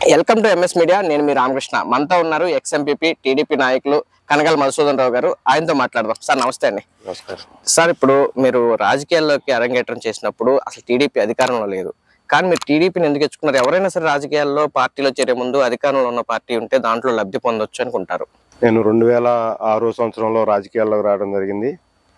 Welcome to MS media నేను మీ రామకృష్ణ మనతో ఉన్నారు ఎక్స్ఎంపీపీ టీడీపీ నాయకులు కనగల మధుసూదన్ రావు గారు ఆయనతో మాట్లాడదాం సార్ నమస్తే అండి నమస్కారం సార్ ఇప్పుడు మీరు రాజకీయాల్లోకి అరంగేట్రం చేసినప్పుడు అసలు టీడీపీ అధికారంలో లేదు కానీ మీరు టీడీపీని ఎందుకు ఎంచుకున్నారు ఎవరైనా సరే రాజకీయాల్లో పార్టీలో చేరే ముందు అధికారంలో ఉన్న పార్టీ ఉంటే దాంట్లో లబ్ధి పొందొచ్చు అనుకుంటారు నేను రెండు వేల ఆరో సంవత్సరంలో రాజకీయాల్లోకి రావడం జరిగింది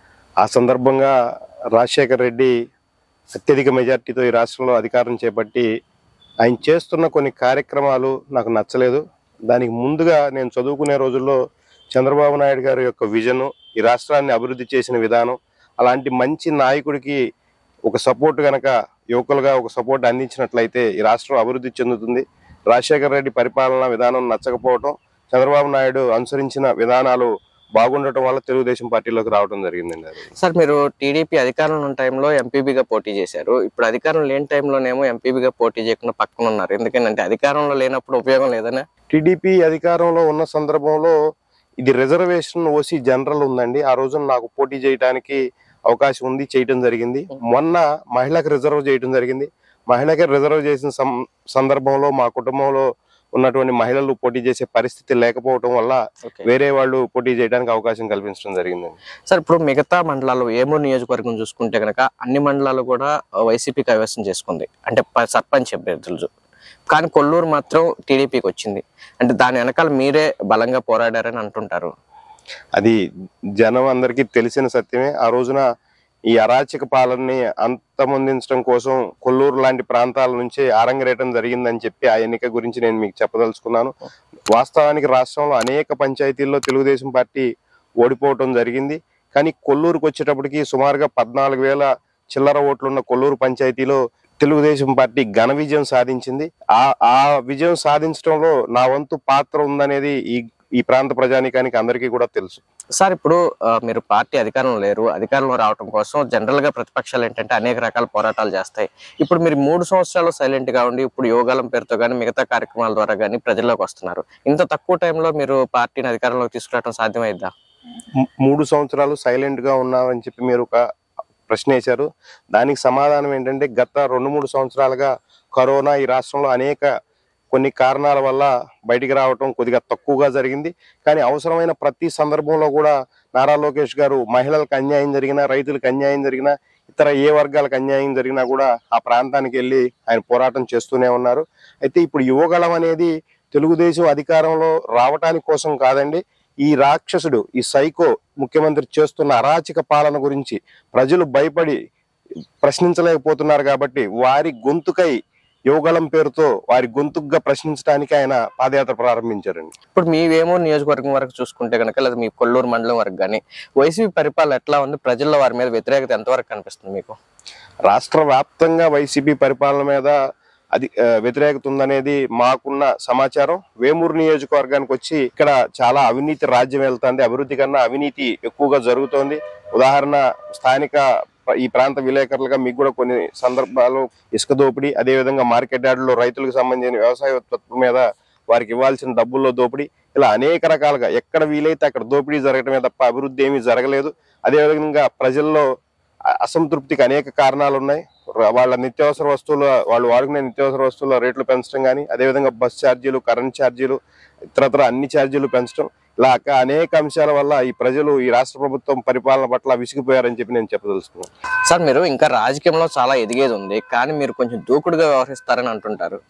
ఆ సందర్భంగా రాజశేఖర్ రెడ్డి అత్యధిక మెజార్టీతో ఈ రాష్ట్రంలో అధికారం చేపట్టి ఆయన చేస్తున్న కొన్ని కార్యక్రమాలు నాకు నచ్చలేదు దానికి ముందుగా నేను చదువుకునే రోజుల్లో చంద్రబాబు నాయుడు గారి యొక్క విజను ఈ రాష్ట్రాన్ని అభివృద్ధి చేసిన విధానం అలాంటి మంచి నాయకుడికి ఒక సపోర్ట్ గనక యువకులుగా ఒక సపోర్ట్ అందించినట్లయితే ఈ రాష్ట్రం అభివృద్ధి చెందుతుంది రాజశేఖర రెడ్డి పరిపాలనా విధానం నచ్చకపోవటం చంద్రబాబు నాయుడు అనుసరించిన విధానాలు బాగుండటం వల్ల తెలుగుదేశం పార్టీలోకి రావడం జరిగిందండి అది సార్ మీరు టీడీపీ అధికారంలో ఉన్న టైంలో ఎంపీబీగా పోటీ చేశారు ఇప్పుడు అధికారం లేని టైంలోనేమో ఎంపీబీగా పోటీ చేయకుండా పక్కన ఉన్నారు ఎందుకంటే అధికారంలో లేనప్పుడు ఉపయోగం లేదనే టీడీపీ అధికారంలో ఉన్న సందర్భంలో ఇది రిజర్వేషన్ ఓసీ జనరల్ ఉందండి ఆ రోజున నాకు పోటీ చేయడానికి అవకాశం ఉంది చేయటం జరిగింది మొన్న మహిళకు రిజర్వ్ చేయటం జరిగింది మహిళకి రిజర్వ్ చేసిన సం- సందర్భంలో మా కుటుంబంలో ఉన్నటువంటి మహిళలు పోటీ చేసే పరిస్థితి లేకపోవటం వల్ల ఓకే వేరే వాళ్ళు పోటీ చేయడానికి అవకాశం కల్పించడం జరిగిందండి సార్ ఇప్పుడు మిగతా మండలాలు ఏమూరు నియోజకవర్గం చూసుకుంటే కనుక అన్ని మండలాలు కూడా వైసీపీ కైవసం చేసుకుంది అంటే ప- సర్పంచ్ అభ్యర్థులు కానీ కొల్లూరు మాత్రం టీడీపీకి వచ్చింది అంటే దాని వెనకాల మీరే బలంగా పోరాడారని అంటుంటారు అది జనం అందరికీ తెలిసిన సత్యమే ఆ రోజున ఈ అరాచక పాలనని అంతమొందించడం కోసం కొల్లూరు లాంటి ప్రాంతాల నుంచి ఆరంగరేయటం జరిగిందని చెప్పి ఆ ఎన్నిక గురించి నేను మీకు చెప్పదలుచుకున్నాను వాస్తవానికి రాష్ట్రంలో అనేక పంచాయతీల్లో తెలుగుదేశం పార్టీ ఓడిపోవటం జరిగింది కానీ కొల్లూరుకు వచ్చేటప్పటికి సుమారుగా పద్నాలుగు వేల చిల్లర ఓట్లున్న కొల్లూరు పంచాయతీలో తెలుగుదేశం పార్టీ ఘన విజయం సాధించింది ఆ ఆ విజయం సాధించడంలో నా వంతు పాత్ర ఉందనేది ఈ ఈ ప్రాంత ప్రజానికానికి అందరికీ కూడా తెలుసు సార్ ఇప్పుడు ఆ, మీరు పార్టీ అధికారంలో లేరు అధికారంలో రావడం కోసం జనరల్ గా ప్రతిపక్షాలు ఏంటంటే అనేక రకాల పోరాటాలు చేస్తాయి ఇప్పుడు మీరు మూడు సంవత్సరాలు సైలెంట్ గా ఉండి ఇప్పుడు యోగాలం పేరుతో కానీ మిగతా కార్యక్రమాల ద్వారా కానీ ప్రజల్లోకి వస్తున్నారు ఇంత తక్కువ టైంలో మీరు పార్టీని అధికారంలోకి తీసుకురావడం సాధ్యమైద్దా ము- మూడు సంవత్సరాలు సైలెంట్ గా ఉన్నామని చెప్పి మీరు ఒక ప్రశ్న వేశారు దానికి సమాధానం ఏంటంటే గత రెండు మూడు సంవత్సరాలుగా కరోనా ఈ రాష్ట్రంలో అనేక కొన్ని కారణాల వల్ల బయటికి రావటం కొద్దిగా తక్కువగా జరిగింది కానీ అవసరమైన ప్రతి సందర్భంలో కూడా నారా లోకేష్ గారు మహిళలకు అన్యాయం జరిగినా రైతులకు అన్యాయం జరిగినా ఇతర ఏ వర్గాలకు అన్యాయం జరిగినా కూడా ఆ ప్రాంతానికి వెళ్ళి ఆయన పోరాటం చేస్తూనే ఉన్నారు అయితే ఇప్పుడు యువగళం అనేది తెలుగుదేశం అధికారంలో రావటానికి కోసం కాదండి ఈ రాక్షసుడు ఈ సైకో ముఖ్యమంత్రి చేస్తున్న అరాచక పాలన గురించి ప్రజలు భయపడి ప్రశ్నించలేకపోతున్నారు కాబట్టి వారి గొంతుకై యువగళం పేరుతో వారి గొంతుకుగా ప్రశ్నించడానికి ఆయన పాదయాత్ర ప్రారంభించారండి ఇప్పుడు మీ వేమూరు నియోజకవర్గం వరకు చూసుకుంటే కనుక లేదా మీ కొల్లూరు మండలం వరకు కానీ వైసీపీ పరిపాలన ఎట్లా ఉంది ప్రజల్లో వారి మీద వ్యతిరేకత ఎంతవరకు కనిపిస్తుంది మీకు రాష్ట్ర వ్యాప్తంగా వైసీపీ పరిపాలన మీద అది ఆ, వ్యతిరేకత ఉందనేది మాకున్న సమాచారం వేమూరు నియోజకవర్గానికి వచ్చి ఇక్కడ చాలా అవినీతి రాజ్యం వెళ్తుంది అభివృద్ధి కన్నా అవినీతి ఎక్కువగా జరుగుతోంది ఉదాహరణ స్థానిక ప్ర- ఈ ప్రాంత విలేకరులుగా మీకు కూడా కొన్ని సందర్భాలు ఇసుక దోపిడీ అదేవిధంగా మార్కెట్ యార్డులో రైతులకు సంబంధించిన వ్యవసాయ ఉత్పత్తుల మీద వారికి ఇవ్వాల్సిన డబ్బుల్లో దోపిడీ ఇలా అనేక రకాలుగా ఎక్కడ వీలైతే అక్కడ దోపిడీ జరగటమే తప్ప అభివృద్ధి ఏమీ జరగలేదు అదేవిధంగా ప్రజల్లో అ- అసంతృప్తికి అనేక కారణాలు ఉన్నాయి ర- వాళ్ళ నిత్యావసర వస్తువుల వాళ్ళు వాడుకునే నిత్యావసర వస్తువుల రేట్లు పెంచడం కానీ అదేవిధంగా బస్ ఛార్జీలు కరెంట్ ఛార్జీలు ఇతరత్ర అన్ని ఛార్జీలు పెంచడం ఇలా అక- అనేక అంశాల వల్ల ఈ ప్రజలు ఈ రాష్ట్ర ప్రభుత్వం పరిపాలన పట్ల విసిగిపోయారని చెప్పి నేను చెప్పదలుచుకున్నాను సార్ మీరు ఇంకా రాజకీయంలో చాలా ఎదిగేది ఉంది కానీ మీరు కొంచెం దూకుడుగా వ్యవహరిస్తారని అంటుంటారు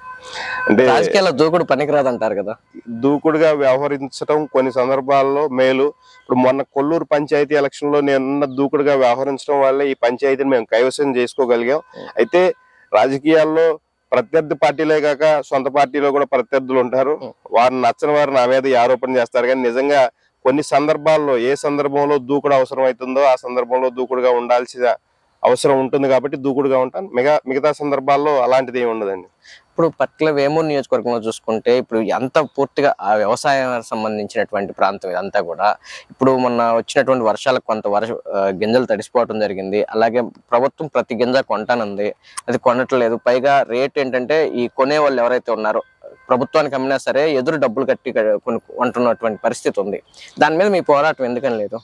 అంటే రాజకీయాల్లో దూకుడు పనికిరాదు అంటారు కదా దూకుడుగా వ్యవహరించడం కొన్ని సందర్భాల్లో మేలు ఇప్పుడు మొన్న కొల్లూరు పంచాయతీ ఎలక్షన్ లో నేనున్న దూకుడుగా వ్యవహరించడం వల్ల ఈ పంచాయతీని మేము కైవసం చేసుకోగలిగాం అయితే రాజకీయాల్లో ప్రత్యర్థి పార్టీలే కాక సొంత పార్టీలో కూడా ప్రత్యర్థులు ఉంటారు వారిని నచ్చని వారు నా మీద ఈ ఆరోపణ చేస్తారు కానీ నిజంగా కొన్ని సందర్భాల్లో ఏ సందర్భంలో దూకుడు అవసరం అవుతుందో ఆ సందర్భంలో దూకుడుగా ఉండాల్సిన అవసరం ఉంటుంది కాబట్టి దూకుడుగా ఉంటాను మిగతా మిగతా సందర్భాల్లో అలాంటిది ఏమి ఉండదండి ఇప్పుడు పర్టికులర్ వేమూరు నియోజకవర్గంలో చూసుకుంటే ఇప్పుడు ఎంత పూర్తిగా ఆ వ్యవసాయం సంబంధించినటువంటి ప్రాంతం ఇదంతా కూడా ఇప్పుడు మొన్న వచ్చినటువంటి వర్షాలకు కొంత వర్ష ఆ, గింజలు తడిసిపోవడం జరిగింది అలాగే ప్రభుత్వం ప్రతి గింజ కొంటానంది అది కొనట్లేదు పైగా రేట్ ఏంటంటే ఈ కొనే వాళ్ళు ఎవరైతే ఉన్నారో ప్రభుత్వానికి అమ్మినా సరే ఎదురు డబ్బులు కట్టి క- కొను కొంటున్నటువంటి పరిస్థితి ఉంది దాని మీద మీ పోరాటం ఎందుకని లేదు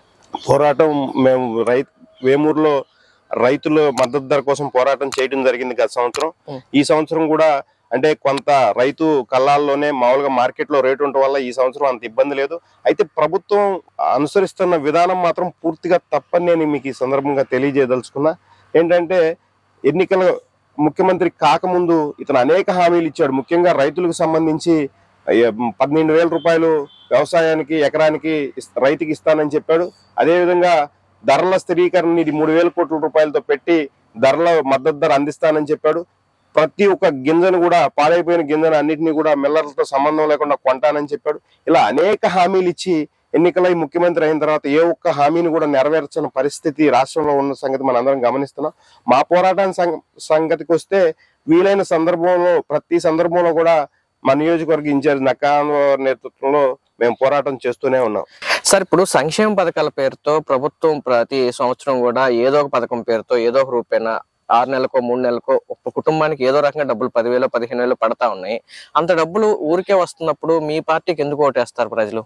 పోరాటం మేము రైతు వేమూరులో రైతుల మద్దతు ధర కోసం పోరాటం చేయడం జరిగింది గత సంవత్సరం ఉం. ఈ సంవత్సరం కూడా అంటే కొంత రైతు కళ్ళాల్లోనే మామూలుగా మార్కెట్ లో రేటు ఉండటం వల్ల ఈ సంవత్సరం అంత ఇబ్బంది లేదు అయితే ప్రభుత్వం అనుసరిస్తున్న విధానం మాత్రం పూర్తిగా తప్పని నేను మీకు ఈ సందర్భంగా తెలియజేయదలుచుకున్నా ఏంటంటే ఎన్నికల ముఖ్యమంత్రి కాకముందు ఇతను అనేక హామీలు ఇచ్చాడు ముఖ్యంగా రైతులకు సంబంధించి అయ్య, పన్నెండు వేల రూపాయలు వ్యవసాయానికి ఎకరానికి ఇస్- రైతుకి ఇస్తానని చెప్పాడు అదేవిధంగా ధరల స్థిరీకరణ ఇది మూడు వేల కోట్ల రూపాయలతో పెట్టి ధరల మద్దతు ధర అందిస్తానని చెప్పాడు ప్రతి ఒక్క గింజను కూడా పాడైపోయిన గింజను అన్నిటినీ కూడా మిల్లర్లతో సంబంధం లేకుండా కొంటానని చెప్పాడు ఇలా అనేక హామీలు ఇచ్చి ఎన్నికలై ముఖ్యమంత్రి అయిన తర్వాత ఏ ఒక్క హామీని కూడా నెరవేర్చని పరిస్థితి రాష్ట్రంలో ఉన్న సంగతి మనందరం గమనిస్తున్నాం మా పోరాటానికి సంగ- సంగతికి వస్తే వీలైన సందర్భంలో ప్రతి సందర్భంలో కూడా మా నియోజకవర్గ ఇన్ఛార్జ్ నక్కాన్ నేతృత్వంలో మేము పోరాటం చేస్తూనే ఉన్నాం సార్ ఇప్పుడు సంక్షేమ పథకాల పేరుతో ప్రభుత్వం ప్రతి సంవత్సరం కూడా ఏదో ఒక పథకం పేరుతో ఏదో ఒక రూపేణ ఆరు నెలలకో మూడు నెలలకో ఒక కుటుంబానికి ఏదో రకంగా డబ్బులు పదివేలు పదిహేను వేలు పడతా ఉన్నాయి అంత డబ్బులు ఊరికే వస్తున్నప్పుడు మీ పార్టీకి ఎందుకు ఓటేస్తారు ప్రజలు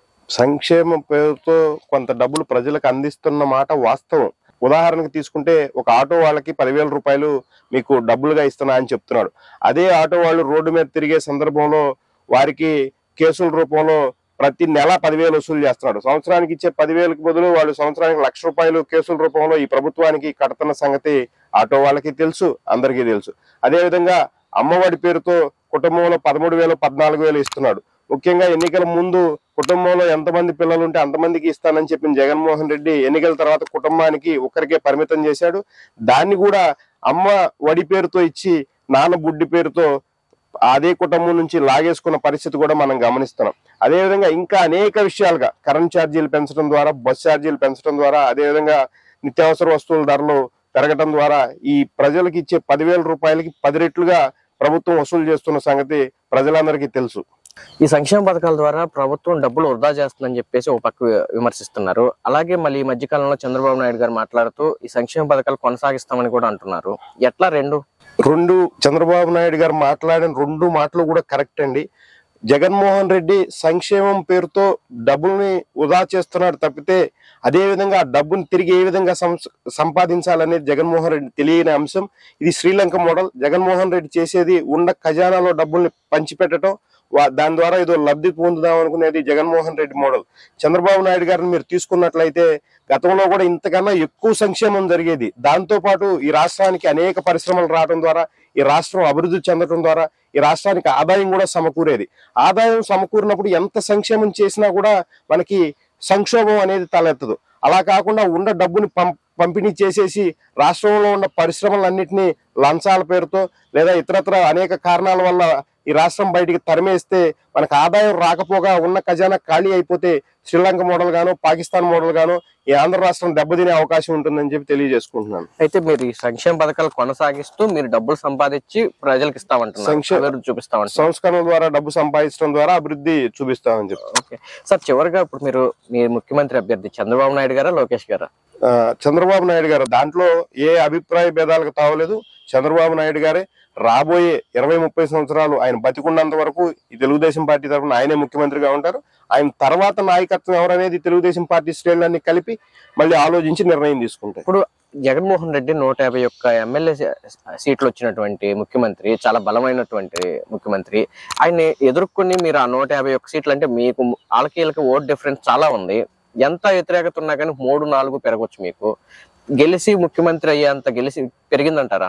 సంక్షేమ పేరుతో కొంత డబ్బులు ప్రజలకు అందిస్తున్న మాట వాస్తవం ఉదాహరణకు తీసుకుంటే ఒక ఆటో వాళ్ళకి పదివేల రూపాయలు మీకు డబ్బులుగా ఇస్తున్నా అని చెప్తున్నాడు అదే ఆటో వాళ్ళు రోడ్డు మీద తిరిగే సందర్భంలో వారికి కేసుల రూపంలో ప్రతి నెల పదివేలు వసూలు చేస్తున్నాడు సంవత్సరానికి ఇచ్చే పదివేలకు బదులు వాళ్ళు సంవత్సరానికి లక్ష రూపాయలు కేసుల రూపంలో ఈ ప్రభుత్వానికి కడుతున్న సంగతి ఆటో వాళ్ళకి తెలుసు అందరికీ తెలుసు అదేవిధంగా అమ్మఒడి పేరుతో కుటుంబంలో పదమూడు వేలు పద్నాలుగు వేలు ఇస్తున్నాడు ముఖ్యంగా ఎన్నికల ముందు కుటుంబంలో ఎంతమంది పిల్లలు ఉంటే అంతమందికి ఇస్తానని చెప్పిన జగన్మోహన్ రెడ్డి ఎన్నికల తర్వాత కుటుంబానికి ఒక్కరికే పరిమితం చేశాడు దాన్ని కూడా అమ్మ వడి పేరుతో ఇచ్చి నాన్న బుడ్డి పేరుతో అదే కుటుంబం నుంచి లాగేసుకున్న పరిస్థితి కూడా మనం గమనిస్తున్నాం అదేవిధంగా ఇంకా అనేక విషయాలుగా కరెంట్ ఛార్జీలు పెంచడం ద్వారా బస్ ఛార్జీలు పెంచడం ద్వారా అదేవిధంగా నిత్యావసర వస్తువుల ధరలు పెరగడం ద్వారా ఈ ప్రజలకు ఇచ్చే పదివేల రూపాయలకి పది రెట్లుగా ప్రభుత్వం వసూలు చేస్తున్న సంగతి ప్రజలందరికీ తెలుసు ఈ సంక్షేమ పథకాల ద్వారా ప్రభుత్వం డబ్బులు వృధా చేస్తుందని చెప్పేసి ఒక పక్క వి- విమర్శిస్తున్నారు అలాగే మళ్ళీ ఈ మధ్య కాలంలో చంద్రబాబు నాయుడు గారు మాట్లాడుతూ ఈ సంక్షేమ పథకాలు కొనసాగిస్తామని కూడా అంటున్నారు ఎట్లా రెండు రెండు చంద్రబాబు నాయుడు గారు మాట్లాడిన రెండు మాటలు కూడా కరెక్ట్ అండి జగన్మోహన్ రెడ్డి సంక్షేమం పేరుతో డబ్బుల్ని వృధా చేస్తున్నాడు తప్పితే అదే విధంగా ఆ డబ్బుని తిరిగి ఏ విధంగా సంస్- సంపాదించాలనేది జగన్మోహన్ రెడ్డి తెలియని అంశం ఇది శ్రీలంక మోడల్ జగన్మోహన్ రెడ్డి చేసేది ఉన్న ఖజానాలో డబ్బుల్ని పంచిపెట్టడం వా- దాని ద్వారా ఏదో లబ్ధి పొందుదాం అనుకునేది జగన్మోహన్ రెడ్డి మోడల్ చంద్రబాబు నాయుడు గారిని మీరు తీసుకున్నట్లయితే గతంలో కూడా ఇంతకన్నా ఎక్కువ సంక్షేమం జరిగేది దాంతో పాటు ఈ రాష్ట్రానికి అనేక పరిశ్రమలు రావడం ద్వారా ఈ రాష్ట్రం అభివృద్ధి చెందడం ద్వారా ఈ రాష్ట్రానికి ఆదాయం కూడా సమకూరేది ఆదాయం సమకూరినప్పుడు ఎంత సంక్షేమం చేసినా కూడా మనకి సంక్షోభం అనేది తలెత్తదు అలా కాకుండా ఉన్న డబ్బుని పం పంపిణీ చేసేసి రాష్ట్రంలో ఉన్న పరిశ్రమలన్నింటినీ లంచాల పేరుతో లేదా ఇతరత్ర అనేక కారణాల వల్ల ఈ రాష్ట్రం బయటికి తరిమేస్తే మనకు ఆదాయం రాకపోగా ఉన్న ఖజానా ఖాళీ అయిపోతే శ్రీలంక మోడల్ గాను పాకిస్తాన్ మోడల్ గాను ఈ ఆంధ్ర రాష్ట్రం దెబ్బతినే అవకాశం ఉంటుందని చెప్పి తెలియజేసుకుంటున్నాను అయితే మీరు ఈ సంక్షేమ పథకాలు కొనసాగిస్తూ మీరు డబ్బులు సంపాదించి ప్రజలకు ఇస్తామంటున్నారు సంక్షేమ- అభివృద్ధి చూపిస్తామంటున్నారు సంస్కరణ ద్వారా డబ్బు సంపాదించడం ద్వారా అభివృద్ధి చూపిస్తామని చెప్పి ఓకే సార్ చివరిగా ఇప్పుడు మీరు మీ ముఖ్యమంత్రి అభ్యర్థి చంద్రబాబు నాయుడు గారా లోకేష్ గారా ఆ, చంద్రబాబు నాయుడు గారు దాంట్లో ఏ అభిప్రాయ భేదాలకు తావలేదు చంద్రబాబు నాయుడు గారే రాబోయే ఇరవై ముప్పై సంవత్సరాలు ఆయన బతికున్నంత వరకు ఈ తెలుగుదేశం పార్టీ తరఫున ఆయనే ముఖ్యమంత్రిగా ఉంటారు ఆయన తర్వాత నాయకత్వం ఎవరనేది తెలుగుదేశం పార్టీ శ్రేణులన్నీ కలిపి మళ్ళీ ఆలోచించి నిర్ణయం తీసుకుంటాయి ఇప్పుడు జగన్మోహన్ రెడ్డి నూట యాభై ఒక్క ఎమ్మెల్యే సీట్లు వచ్చినటువంటి ముఖ్యమంత్రి చాలా బలమైనటువంటి ముఖ్యమంత్రి ఆయన్ని ఎదుర్కొని మీరు ఆ నూట యాభై ఒక్క సీట్లు అంటే మీకు వాళ్ళకి వీళ్ళకి ఓట్ డిఫరెన్స్ చాలా ఉంది ఎంత వ్యతిరేకత ఉన్నా కానీ మూడు నాలుగు పెరగవచ్చు మీకు గెలిచి ముఖ్యమంత్రి అయ్యేంత గెలిచి పెరిగిందంటారా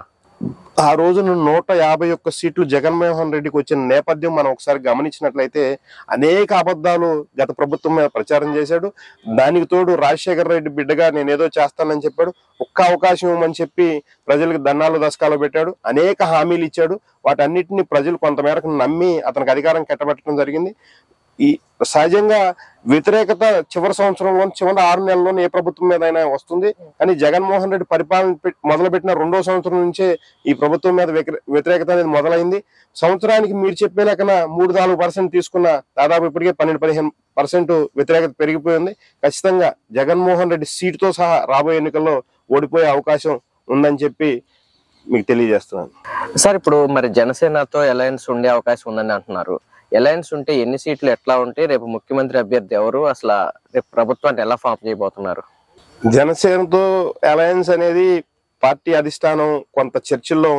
ఆ రోజున నూట యాభై ఒక్క సీట్లు జగన్మోహన్ రెడ్డికి వచ్చిన నేపథ్యం మనం ఒకసారి గమనించినట్లయితే అనేక అబద్ధాలు గత ప్రభుత్వం మీద ప్రచారం చేశాడు దానికి తోడు రాజశేఖర రెడ్డి బిడ్డగా నేను ఏదో చేస్తానని చెప్పాడు ఒక్క అవకాశం ఇవ్వమని చెప్పి ప్రజలకు దన్నాలు దశకాలు పెట్టాడు అనేక హామీలు ఇచ్చాడు వాటన్నిటిని ప్రజలు కొంతమేరకు నమ్మి అతనికి అధికారం కట్టబెట్టడం జరిగింది ఈ సహజంగా వ్యతిరేకత చివరి సంవత్సరంలో చివరి ఆరు నెలల్లోనే ఏ ప్రభుత్వం మీద అయినా వస్తుంది కానీ జగన్మోహన్ రెడ్డి పరిపాలన పెట్- మొదలుపెట్టిన రెండో సంవత్సరం నుంచే ఈ ప్రభుత్వం మీద వ్యతిరే- వ్యతిరేకత అనేది మొదలైంది సంవత్సరానికి మీరు చెప్పే లెక్కన మూడు నాలుగు పర్సెంట్ తీసుకున్న దాదాపు ఇప్పటికే పన్నెండు పదిహేను పర్సెంట్ వ్యతిరేకత పెరిగిపోయింది ఖచ్చితంగా జగన్మోహన్ రెడ్డి సీటుతో సహా రాబోయే ఎన్నికల్లో ఓడిపోయే అవకాశం ఉందని చెప్పి మీకు తెలియజేస్తున్నాను సార్ ఇప్పుడు మరి జనసేనతో అలయన్స్ ఉండే అవకాశం ఉందని అంటున్నారు అలయన్స్ ఉంటే ఎన్ని సీట్లు ఎట్లా ఉంటే రేపు ముఖ్యమంత్రి అభ్యర్థి ఎవరు అసలు రేపు ప్రభుత్వాన్ని ఎలా ఫామ్ చేయబోతున్నారు జనసేనతో అలయన్స్ అనేది పార్టీ అధిష్టానం కొంత చర్చల్లో ఉంది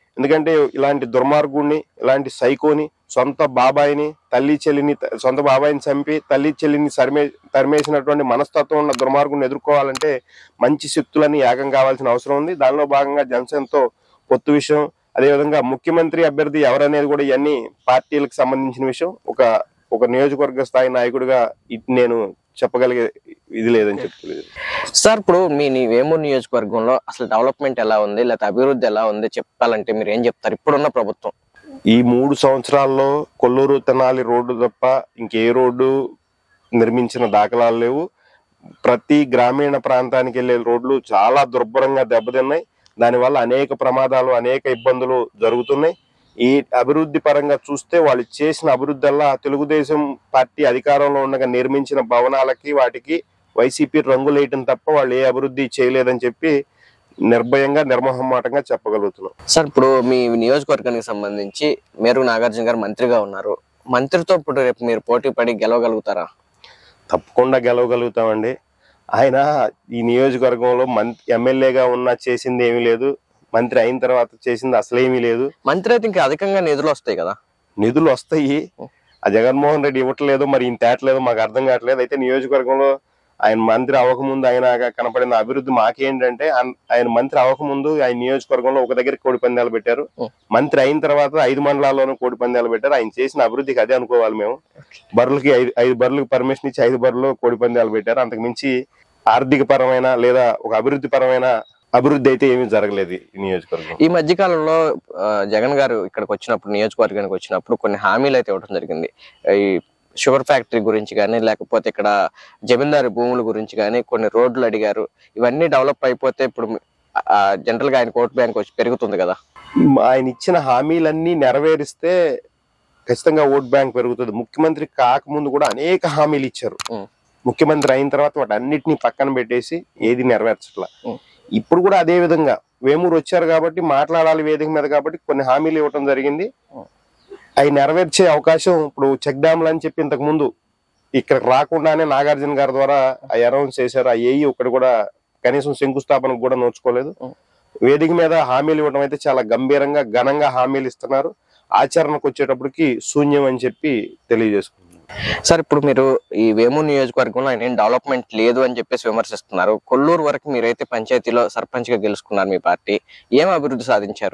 ఎందుకంటే ఇలాంటి దుర్మార్గుడిని ఇలాంటి సైకోని సొంత బాబాయిని తల్లి చెల్లిని సొంత బాబాయిని చంపి తల్లి చెల్లిని సరిమే తరిమేసినటువంటి మనస్తత్వం ఉన్న దుర్మార్గుడిని ఎదుర్కోవాలంటే మంచి శక్తులని యాగం కావాల్సిన అవసరం ఉంది దానిలో భాగంగా జనసేనతో పొత్తు విషయం అదేవిధంగా ముఖ్యమంత్రి అభ్యర్థి ఎవరనేది కూడా ఇవన్నీ పార్టీలకు సంబంధించిన విషయం ఒక ఒక నియోజకవర్గ స్థాయి నాయకుడిగా ఇది నేను చెప్పగలిగే ఇది లేదని చెప్తలేదు సార్ ఇప్పుడు మీ నీ వేమూరు నియోజకవర్గంలో అసలు డెవలప్మెంట్ ఎలా ఉంది లేకపోతే అభివృద్ధి ఎలా ఉంది చెప్పాలంటే మీరు ఏం చెప్తారు ఇప్పుడున్న ప్రభుత్వం ఈ మూడు సంవత్సరాల్లో కొల్లూరు తెనాలి రోడ్డు తప్ప ఇంకే రోడ్డు నిర్మించిన దాఖలాలు లేవు ప్రతి గ్రామీణ ప్రాంతానికి వెళ్ళే రోడ్లు చాలా దుర్భరంగా దెబ్బతిన్నాయి దానివల్ల అనేక ప్రమాదాలు అనేక ఇబ్బందులు జరుగుతున్నాయి ఈ అభివృద్ధి పరంగా చూస్తే వాళ్ళు చేసిన అభివృద్ధి అలా తెలుగుదేశం పార్టీ అధికారంలో ఉండగా నిర్మించిన భవనాలకి వాటికి వైసీపీ రంగులేయటం తప్ప వాళ్ళు ఏ అభివృద్ధి చేయలేదని చెప్పి నిర్భయంగా నిర్మోహమాటంగా చెప్పగలుగుతున్నాం సార్ ఇప్పుడు మీ నియోజకవర్గానికి సంబంధించి మేరు నాగార్జున గారు మంత్రిగా ఉన్నారు మంత్రితో ఇప్పుడు రేపు మీరు పోటీ పడి గెలవగలుగుతారా తప్పకుండా గెలవగలుగుతామండి ఆయన ఈ నియోజకవర్గంలో మంత్రి ఎమ్మెల్యేగా ఉన్నా చేసింది ఏమీ లేదు మంత్రి అయిన తర్వాత చేసింది అసలేమీ లేదు మంత్రి అయితే ఇంకా అధికంగా నిధులు వస్తాయి కదా నిధులు వస్తాయి ఆ జగన్మోహన్ రెడ్డి ఇవ్వట్లేదు మరి ఇంత తేటలేదు మాకు అర్థం కావట్లేదు అయితే నియోజకవర్గంలో ఆయన మంత్రి అవ్వకముందు ఆయన కనపడిన అభివృద్ధి మాకేంటంటే అన్- ఆయన మంత్రి అవ్వకముందు ఆయన నియోజకవర్గంలో ఒక దగ్గర కోడి పందాలు పెట్టారు ఉం. మంత్రి అయిన తర్వాత ఐదు మండలాల్లోనూ కోడి పందాలు పెట్టారు ఆయన చేసిన అభివృద్ధికి అదే అనుకోవాలి మేము బర్రెలకి ఐదు ఐదు బర్రెలకు పర్మిషన్ ఇచ్చి ఐదు బర్రెలు కోడి పందాలు పెట్టారు అంతకు మించి ఆర్థిక పరమైన లేదా ఒక అభివృద్ధి పరమైన అభివృద్ధి అయితే ఏమీ జరగలేదు ఈ నియోజకవర్గం ఈ మధ్య కాలంలో ఆ, జగన్ గారు ఇక్కడికి వచ్చినప్పుడు నియోజకవర్గానికి వచ్చినప్పుడు కొన్ని హామీలు అయితే ఇవ్వడం జరిగింది ఈ షుగర్ ఫ్యాక్టరీ గురించి కానీ లేకపోతే ఇక్కడ జమీందారు భూముల గురించి కానీ కొన్ని రోడ్లు అడిగారు ఇవన్నీ డెవలప్ అయిపోతే ఇప్పుడు జనరల్ గా ఆయన ఓట్ బ్యాంక్ వచ్చి పెరుగుతుంది కదా ఆయన ఇచ్చిన హామీలన్నీ నెరవేరిస్తే ఖచ్చితంగా ఓట్ బ్యాంక్ పెరుగుతుంది ముఖ్యమంత్రి కాకముందు కూడా అనేక హామీలు ఇచ్చారు ఉం. ముఖ్యమంత్రి అయిన తర్వాత వాటి అన్నిటిని పక్కన పెట్టేసి ఏది నెరవేర్చట్లా ఉం. ఇప్పుడు కూడా అదే విధంగా వేమూరు వచ్చారు కాబట్టి మాట్లాడాలి వేదిక మీద కాబట్టి కొన్ని హామీలు ఇవ్వటం జరిగింది ఉం. అవి నెరవేర్చే అవకాశం ఇప్పుడు చెక్ డ్యామ్లు అని చెప్పి ఇంతకు ముందు ఇక్కడ రాకుండానే నాగార్జున గారి ద్వారా అనౌన్స్ చేశారు ఆ ఏఈ ఒకటి కూడా కనీసం శంకుస్థాపనకు కూడా నోచుకోలేదు ఉం. వేదిక మీద హామీలు ఇవ్వడం అయితే చాలా గంభీరంగా ఘనంగా హామీలు ఇస్తున్నారు ఆచరణకు వచ్చేటప్పటికి శూన్యం అని చెప్పి తెలియజేసుకుంటున్నారు సార్ ఇప్పుడు మీరు ఈ వేమూరు నియోజకవర్గంలో ఆయన ఏం డెవలప్మెంట్ లేదు అని చెప్పేసి విమర్శిస్తున్నారు కొల్లూరు వరకు మీరైతే పంచాయతీలో సర్పంచ్ గా గెలుచుకున్నారు మీ పార్టీ ఏం అభివృద్ధి సాధించారు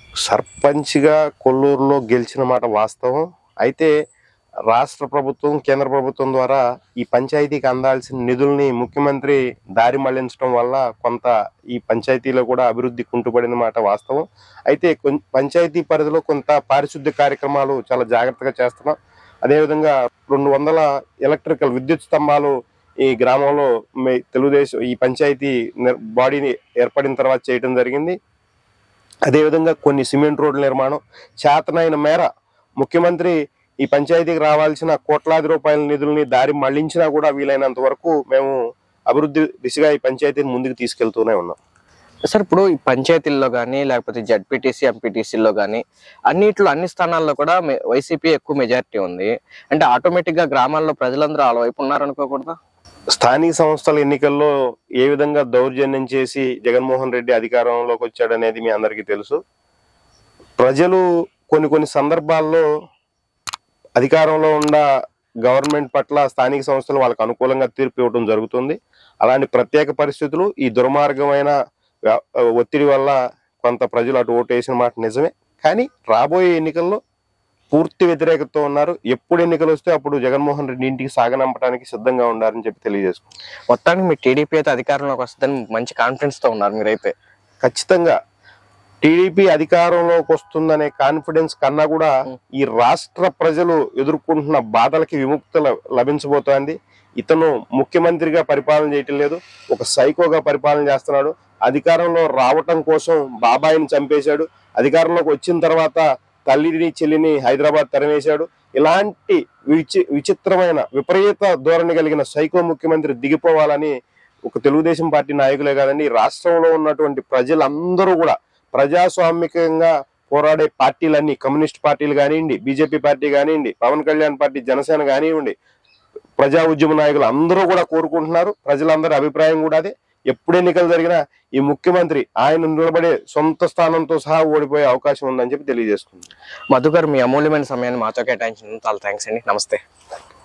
సర్పంచ్గా కొల్లూరులో గెలిచిన మాట వాస్తవం అయితే రాష్ట్ర ప్రభుత్వం కేంద్ర ప్రభుత్వం ద్వారా ఈ పంచాయతీకి అందాల్సిన నిధుల్ని ముఖ్యమంత్రి దారి మళ్లించడం వల్ల కొంత ఈ పంచాయతీలో కూడా అభివృద్ధి కుంటుపడిన మాట వాస్తవం అయితే కొన్- పంచాయతీ పరిధిలో కొంత పారిశుద్ధ్య కార్యక్రమాలు చాలా జాగ్రత్తగా చేస్తున్నాం అదేవిధంగా రెండు వందల ఎలక్ట్రికల్ విద్యుత్ స్తంభాలు ఈ గ్రామంలో మే- తెలుగుదేశం ఈ పంచాయతీ నిర్- బాడీని ఏర్పడిన తర్వాత చేయడం జరిగింది అదేవిధంగా కొన్ని సిమెంట్ రోడ్ల నిర్మాణం చేతనైన మేర ముఖ్యమంత్రి ఈ పంచాయతీకి రావాల్సిన కోట్లాది రూపాయల నిధుల్ని దారి మళ్లించినా కూడా వీలైనంత వరకు మేము అభివృద్ధి దిశగా ఈ పంచాయతీని ముందుకు తీసుకెళ్తూనే ఉన్నాం సార్ ఇప్పుడు ఈ పంచాయతీల్లో కానీ లేకపోతే జడ్పీటీసీ ఎంపీటీసీలో కానీ అన్నిట్లో అన్ని స్థానాల్లో కూడా మె- వైసీపీ ఎక్కువ మెజారిటీ ఉంది అంటే ఆటోమేటిక్ గా గ్రామాల్లో ప్రజలందరూ వాళ్ళ వైపు ఉన్నారనుకోకూడదా స్థానిక సంస్థల ఎన్నికల్లో ఏ విధంగా దౌర్జన్యం చేసి జగన్మోహన్ రెడ్డి అధికారంలోకి వచ్చాడనేది మీ అందరికీ తెలుసు ప్రజలు కొన్ని కొన్ని సందర్భాల్లో అధికారంలో ఉన్న గవర్నమెంట్ పట్ల స్థానిక సంస్థలు వాళ్ళకు అనుకూలంగా తీర్పు ఇవ్వడం జరుగుతుంది అలాంటి ప్రత్యేక పరిస్థితులు ఈ దుర్మార్గమైన వ్య- ఒత్తిడి వల్ల కొంత ప్రజలు అటు ఓటు వేసిన మాట నిజమే కానీ రాబోయే ఎన్నికల్లో పూర్తి వ్యతిరేకతతో ఉన్నారు ఎప్పుడు ఎన్నికలు వస్తే అప్పుడు జగన్మోహన్ రెడ్డి ఇంటికి సాగనంపడానికి సిద్ధంగా ఉండాలని చెప్పి తెలియజేసుకుంటాం మొత్తానికి మీ టీడీపీ అయితే అధికారంలోకి వస్తుందని మంచి కాన్ఫిడెన్స్ తో ఉన్నారు మీరైతే ఖచ్చితంగా టీడీపీ అధికారంలోకి వస్తుందనే కాన్ఫిడెన్స్ కన్నా కూడా ఈ రాష్ట్ర ప్రజలు ఎదుర్కొంటున్న బాధలకి విముక్తి ల- లభించబోతోంది ఇతను ముఖ్యమంత్రిగా పరిపాలన చేయటం లేదు ఒక సైకోగా పరిపాలన చేస్తున్నాడు అధికారంలో రావటం కోసం బాబాయిని చంపేశాడు అధికారంలోకి వచ్చిన తర్వాత తల్లిని చెల్లిని హైదరాబాద్ తరిమేశాడు ఇలాంటి విచి విచిత్రమైన విపరీత ధోరణి కలిగిన సైకో ముఖ్యమంత్రి దిగిపోవాలని ఒక తెలుగుదేశం పార్టీ నాయకులే కాదండి ఈ రాష్ట్రంలో ఉన్నటువంటి ప్రజలందరూ కూడా ప్రజాస్వామికంగా పోరాడే పార్టీలన్నీ కమ్యూనిస్ట్ పార్టీలు కానివ్వండి బీజేపీ పార్టీ కానివ్వండి పవన్ కళ్యాణ్ పార్టీ జనసేన కానివ్వండి ప్రజా ఉద్యమ నాయకులు అందరూ కూడా కోరుకుంటున్నారు ప్రజలందరి అభిప్రాయం కూడా అదే ఎప్పుడు ఎన్నికలు జరిగినా ఈ ముఖ్యమంత్రి ఆయన నిలబడే సొంత స్థానంతో సహా ఓడిపోయే అవకాశం ఉందని చెప్పి తెలియజేసుకుంది మధుకర్ మీ అమూల్యమైన సమయాన్ని మాతో కేటాయించినందుకు చాలా థ్యాంక్స్ అండి నమస్తే